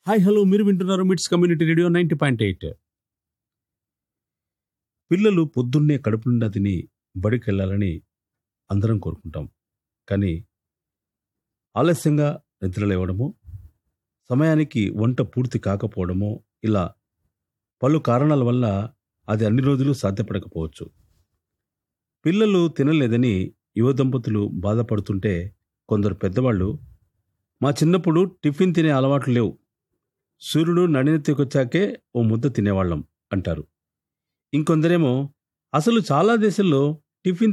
hi hello మీరు వింటున్నారు MITS community radio ninety point eight పిల్లలు పొద్దున్నే కడుపు నిండా తిని బడికి వెళ్ళాలని అందరం కోరుకుంటాం కానీ ఆలస్యంగా నిద్రలేవడము సమయానికి వంట పూర్తి కాకపోవడమో ఇలా పలు కారణాల వల్ల అది అన్ని రోజులు సాధ్యపడకపోవచ్చు పిల్లలు తినలేదని యువ దంపతులు బాధపడుతుంటే కొందరు పెద్దవాళ్ళు మా చిన్నప్పుడు టిఫిన్ తినే అలవాట్లు లేవు సూర్యుడు నడినెత్తికొచ్చాకే ఓ ముద్ద తినేవాళ్ళం అంటారు ఇంకొందరేమో అసలు చాలా దేశాల్లో టిఫిన్